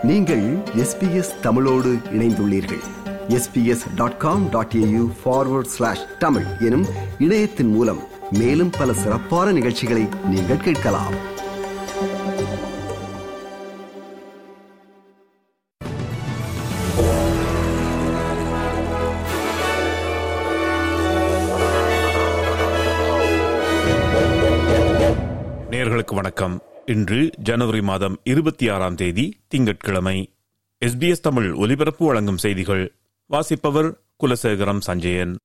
நீங்கள் எஸ்பிஎஸ் தமிழோடு இணைந்துள்ளீர்கள் SBS dot com dot AU forward slash Tamil எனும் இணையத்தின் மூலம் மேலும் பல சிறப்பான நிகழ்ச்சிகளை நீங்கள் கேட்கலாம் நேர்களுக்கு வணக்கம் இன்று ஜனவரி மாதம் இருபத்தி ஆறாம் தேதி திங்கட்கிழமை எஸ்பிஎஸ் தமிழ் ஒலிபரப்பு வழங்கும் செய்திகள் வாசிப்பவர் குலசேகரம் சஞ்சயன்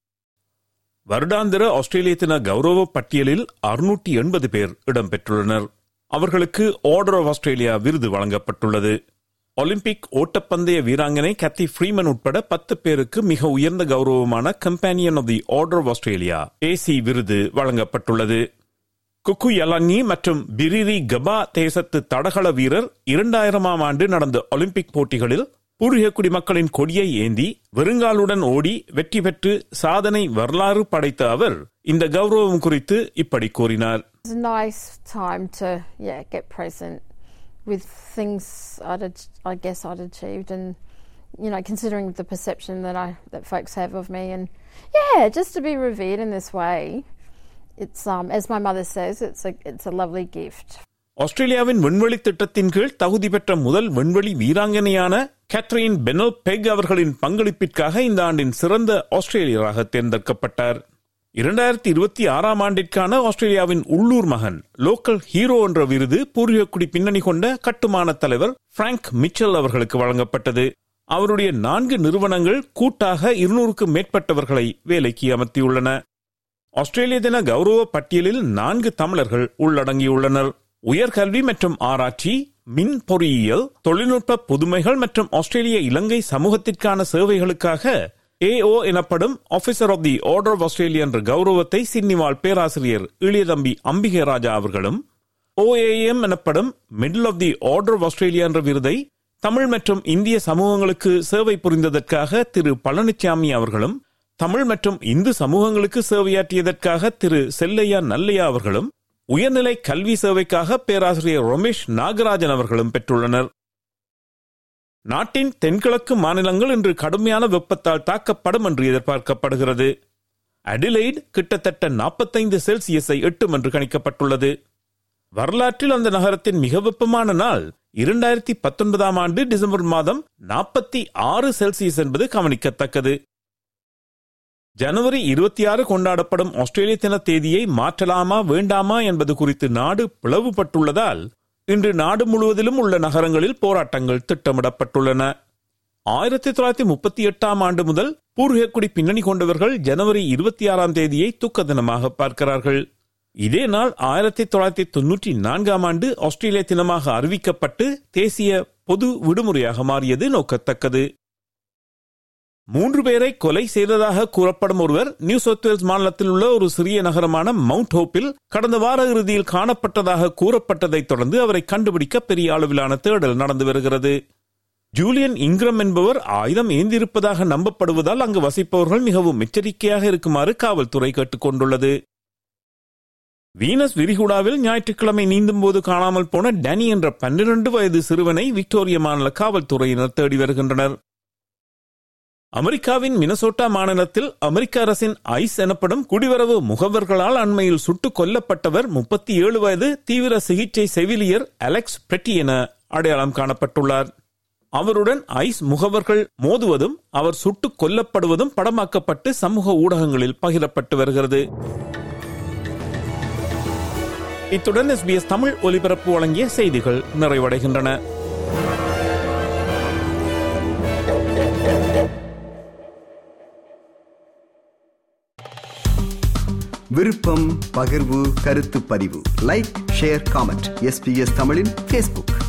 வருடாந்திர ஆஸ்திரேலிய தின கௌரவ பட்டியலில் அறுநூற்றி எண்பது பேர் இடம்பெற்றுள்ளனர் அவர்களுக்கு ஆர்டர் ஆஃப் ஆஸ்திரேலியா விருது வழங்கப்பட்டுள்ளது ஒலிம்பிக் ஓட்டப்பந்தய வீராங்கனை கத்தி ஃப்ரீமன் உட்பட பத்து பேருக்கு மிக உயர்ந்த கௌரவமான companion of the order of Australia AC விருது வழங்கப்பட்டுள்ளது குக்கு யலாங்கி மற்றும் பிரிரி கபா தேசத்து தடகள வீரர் இரண்டாயிரமாம் ஆண்டு நடந்த ஒலிம்பிக் போட்டிகளில் பூர்வீக குடிமக்களின் கொடியை ஏந்தி வெறுங்காலுடன் ஓடி வெற்றி பெற்று சாதனை வரலாறு படைத்த அவர் இந்த கௌரவம் குறித்து இப்படி கூறினார் It's a nice time to yeah get present with things I'd ach- I guess I'd achieved and you know considering the perception that I that folks have of me and yeah just to be revered in this way it's um as my mother says it's a it's a lovely gift. ஆஸ்திரேலியாவின் விண்வெளி திட்டத்தின் கீழ் தகுதி பெற்ற முதல் விண்வெளி வீராங்கனையான Catherine penal பெக் அவர்களின் பங்களிப்பிற்காக இந்த ஆண்டின் சிறந்த ஆஸ்திரேலியராக தேர்ந்தெடுக்கப்பட்டார் இரண்டாயிரத்தி இருபத்தி ஆறாம் ஆண்டிற்கான ஆஸ்திரேலியாவின் உள்ளூர் மகன் லோக்கல் ஹீரோ என்ற விருது பூர்வீகக்குடி பின்னணி கொண்ட கட்டுமான தலைவர் பிராங்க் மிச்சல் அவர்களுக்கு வழங்கப்பட்டது அவருடைய நான்கு நிறுவனங்கள் கூட்டாக இருநூறுக்கும் மேற்பட்டவர்களை வேலைக்கு அமர்த்தியுள்ளன ஆஸ்திரேலிய தின கௌரவ பட்டியலில் நான்கு தமிழர்கள் உள்ளடங்கியுள்ளனர் உயர்கல்வி மற்றும் ஆராய்ச்சி மின் பொறியியல் தொழில்நுட்ப புதுமைகள் மற்றும் ஆஸ்திரேலிய இலங்கை சமூகத்திற்கான சேவைகளுக்காக ஏஓ எனப்படும் officer of the order of Australia என்ற கௌரவத்தை சின்னிவாள் பேராசிரியர் இளையதம்பி அம்பிகை ராஜா அவர்களும் ஓஏஎம் எனப்படும் medal of the order of Australia என்ற விருதை தமிழ் மற்றும் இந்திய சமூகங்களுக்கு சேவை புரிந்ததற்காக திரு பழனிசாமி அவர்களும் தமிழ் மற்றும் இந்து சமூகங்களுக்கு சேவையாற்றியதற்காக திரு செல்லையா நல்லையா அவர்களும் உயர்நிலை கல்வி சேவைக்காக பேராசிரியர் ரமேஷ் நாகராஜன் அவர்களும் பெற்றுள்ளனர் நாட்டின் தென்கிழக்கு மாநிலங்கள் இன்று கடுமையான வெப்பத்தால் தாக்கப்படும் என்று எதிர்பார்க்கப்படுகிறது அடிலைட் கிட்டத்தட்ட நாற்பத்தைந்து செல்சியஸை எட்டும் என்று கணிக்கப்பட்டுள்ளது வரலாற்றில் அந்த நகரத்தின் மிக வெப்பமான நாள் இரண்டாயிரத்தி பத்தொன்பதாம் ஆண்டு டிசம்பர் மாதம் நாற்பத்தி ஆறு செல்சியஸ் என்பது கவனிக்கத்தக்கது ஜனவரி இருபத்தி ஆறு கொண்டாடப்படும் ஆஸ்திரேலிய தின தேதியை மாற்றலாமா வேண்டாமா என்பது குறித்து நாடு பிளவுபட்டுள்ளதால் இன்று நாடு முழுவதிலும் உள்ள நகரங்களில் போராட்டங்கள் திட்டமிடப்பட்டுள்ளன ஆயிரத்தி தொள்ளாயிரத்தி முப்பத்தி எட்டாம் ஆண்டு முதல் பூர்வீகக்குடி பின்னணி கொண்டவர்கள் ஜனவரி இருபத்தி ஆறாம் தேதியை துக்க தினமாக பார்க்கிறார்கள் இதே நாள் ஆயிரத்தி தொள்ளாயிரத்தி தொன்னூற்றி நான்காம் ஆண்டு ஆஸ்திரேலிய தினமாக அறிவிக்கப்பட்டு தேசிய பொது விடுமுறையாக மாறியது நோக்கத்தக்கது மூன்று பேரை கொலை செய்ததாக கூறப்படும் ஒருவர் நியூ சவுத் வேல்ஸ் மாநிலத்தில் உள்ள ஒரு சிறிய நகரமான மவுண்ட் ஹோப்பில் கடந்த வார இறுதியில் காணப்பட்டதாக கூறப்பட்டதைத் தொடர்ந்து அவரை கண்டுபிடிக்க பெரிய அளவிலான தேடல் நடந்து வருகிறது ஜூலியன் இங்கிரம் என்பவர் ஆயுதம் ஏந்திருப்பதாக நம்பப்படுவதால் அங்கு வசிப்பவர்கள் மிகவும் எச்சரிக்கையாக இருக்குமாறு காவல்துறை கேட்டுக் கொண்டுள்ளது வீனஸ் விரிகுடாவில் ஞாயிற்றுக்கிழமை நீந்தும் போது காணாமல் போன டனி என்ற பன்னிரண்டு வயது சிறுவனை விக்டோரிய மாநில காவல்துறையினர் தேடி வருகின்றனர் அமெரிக்காவின் மினசோட்டா மாநிலத்தில் அமெரிக்க அரசின் ஐஸ் எனப்படும் குடிவரவு முகவர்களால் அண்மையில் சுட்டுக் கொல்லப்பட்டவர் முப்பத்தி ஏழு வயது தீவிர சிகிச்சை செவிலியர் அலெக்ஸ் பெட்டி என அடையாளம் காணப்பட்டுள்ளார் அவருடன் ஐஸ் முகவர்கள் மோதுவதும் அவர் சுட்டுக் கொல்லப்படுவதும் படமாக்கப்பட்டு சமூக ஊடகங்களில் பகிரப்பட்டு வருகிறது இத்துடன் எஸ்பிஎஸ் தமிழ் ஒலிபரப்பு வழங்கிய செய்திகள் நிறைவடைகின்றன விருப்பம் பகிர்வு கருத்து பதிவு லைக் ஷேர் காமெண்ட் எஸ்பிஎஸ் தமிழின் ஃபேஸ்புக்